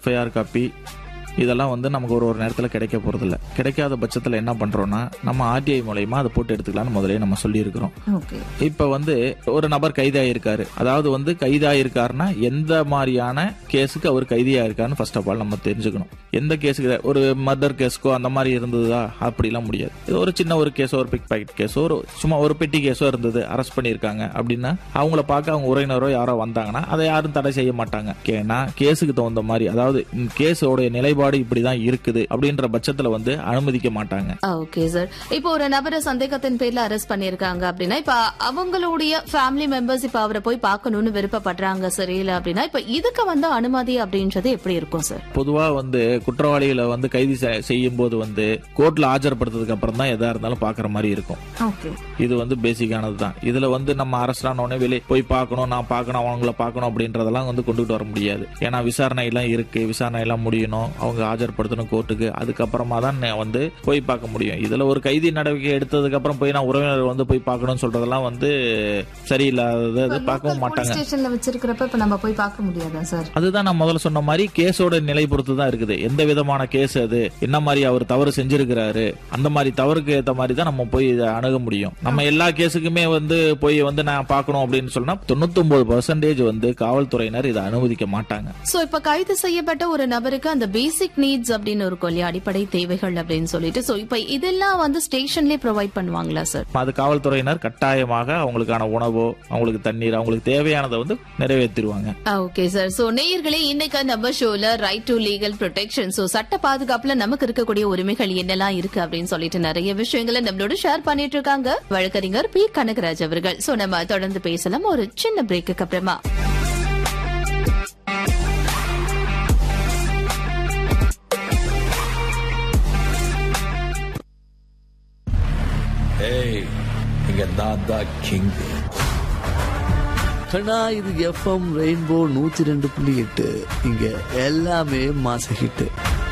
FIR copy இதெல்லாம் வந்து நமக்கு ஒரு ஒரு நேரத்தில் கிடைக்க போகிறதில்ல கிடைக்காத பட்சத்தில் என்ன பண்ணுறோன்னா நம்ம ஆர்டிஐ மூலயமா அதை போட்டு எடுத்துக்கலாம்னு முதலே நம்ம சொல்லியிருக்கிறோம் ஓகே இப்போ வந்து ஒரு நபர் கைதாயிருக்காரு அதாவது வந்து கைதாயிருக்காருன்னா எந்த மாதிரியான கேஸுக்கு அவர் கைதியாயிருக்காருன்னு ஃபர்ஸ்ட் ஆஃப் ஆல் நம்ம தெரிஞ்சுக்கணும் எந்த கேஸுக்கு ஒரு மர்டர் கேஸ்க்கோ அந்த மாதிரி இருந்ததா அப்படிலாம் முடியாது இது ஒரு சின்ன ஒரு கேஸோ ஒரு பிக் பாக்கெட் கேஸோ ஒரு சும்மா ஒரு பெட்டி கேஸோ இருந்தது அரெஸ்ட் பண்ணியிருக்காங்க அப்படின்னா அவங்கள பார்க்க அவங்க உறவினரோ யாரோ வந்தாங்கன்னா அதை யாரும் தடை செய்ய மாட்டாங்க ஏன்னா கேஸுக்கு தகுந்த மாதிரி அதாவது கேஸோடைய நிலைப்பாடு இப்படிதான் இருக்குது அப்படின்ற பட்சத்துல வந்து அனுமதிக்க மாட்டாங்க ஓகே சார் இப்போ ஒரு நபரை சந்தேகத்தின் பேர்ல அரெஸ்ட் பண்ணிருக்காங்க அப்படின்னா இப்ப அவங்களுடைய ஃபேமிலி மெம்பர்ஸ் இப்ப அவரை போய் பார்க்கணும்னு விருப்பப்படுறாங்க சரியில்ல அப்படின்னா இப்ப இதுக்கு வந்து அனுமதி அப்படின்றது எப்படி இருக்கும் சார் பொதுவா வந்து குற்றவாளிகளை வந்து கைது செய்யும் போது வந்து கோர்ட்ல ஆஜர்படுத்ததுக்கு அப்புறம் தான் எதா இருந்தாலும் பாக்குற மாதிரி இருக்கும் ஓகே இது வந்து பேசிக்கானது தான் இதுல வந்து நம்ம அரஸ்ட் ஆனோடனே வெளியே போய் பார்க்கணும் நான் பார்க்கணும் அவங்கள பார்க்கணும் அப்படின்றதெல்லாம் வந்து கொண்டுட்டு வர முடியாது ஏன்னா விசாரணை எல்லாம் இருக்கு விசாரணை எல்லாம் முடியணும் அவங்க ஆஜர்படுத்தணும் கோர்ட்டுக்கு அதுக்கப்புறமா தான் நான் வந்து போய் பார்க்க முடியும் இதுல ஒரு கைதி நடவடிக்கை எடுத்ததுக்கு அப்புறம் போய் நான் உறவினர் வந்து போய் பார்க்கணும்னு சொல்றதெல்லாம் வந்து சரியில்லாதது அது பார்க்கவும் மாட்டாங்க ஸ்டேஷன்ல வச்சிருக்கிறப்ப இப்ப நம்ம போய் பார்க்க முடியாதா சார் அதுதான் நான் முதல்ல சொன்ன மாதிரி கேஸோட நிலை பொறுத்து தான் இருக்குது எந்த விதமான கேஸ் அது என்ன மாதிரி அவர் தவறு செஞ்சிருக்கிறாரு அந்த மாதிரி தவறுக்கு ஏத்த மாதிரி தான் நம்ம போய் இதை அணுக முடியும் நம்ம எல்லா கேஸுக்குமே வந்து போய் வந்து நான் பார்க்கணும் அப்படின்னு சொன்னா தொண்ணூத்தொன்பது பர்சன்டேஜ் வந்து காவல்துறையினர் இதை அனுமதிக்க மாட்டாங்க சோ இப்ப கைது செய்யப்பட்ட ஒரு நபருக்கு அந்த பேசிக் நீட்ஸ் அப்படின்னு இருக்கும் இல்லையா அடிப்படை தேவைகள் அப்படின்னு சொல்லிட்டு சோ இப்ப இதெல்லாம் வந்து ஸ்டேஷன்லயே ப்ரொவைட் பண்ணுவாங்களா சார் அது காவல்துறையினர் கட்டாயமாக அவங்களுக்கான உணவோ அவங்களுக்கு தண்ணீர் அவங்களுக்கு தேவையானதை வந்து நிறைவேற்றிடுவாங்க ஓகே சார் சோ நேயர்களே இன்னைக்கு நம்ம ஷோல right to legal protection so சட்ட பாதுகாப்புல நமக்கு இருக்கக்கூடிய உரிமைகள் என்னெல்லாம் இருக்கு அப்படின்னு சொல்லிட்டு நிறைய விஷயங்களை நம்மளோட ஷேர் பண்ணிட்டு இருக்காங்க வழக்கறிஞர் பி கனகராஜ் அவர்கள் சோ நம்ம தொடர்ந்து பேசலாம் ஒரு சின்ன பிரேக்குக்கு அப்புறமா ஏய் இங்க நான் தான் கிங் கண்ணா இது எஃப்எம் ரெயின்போ நூத்தி ரெண்டு புள்ளி எட்டு இங்க எல்லாமே மாச ஹிட்டு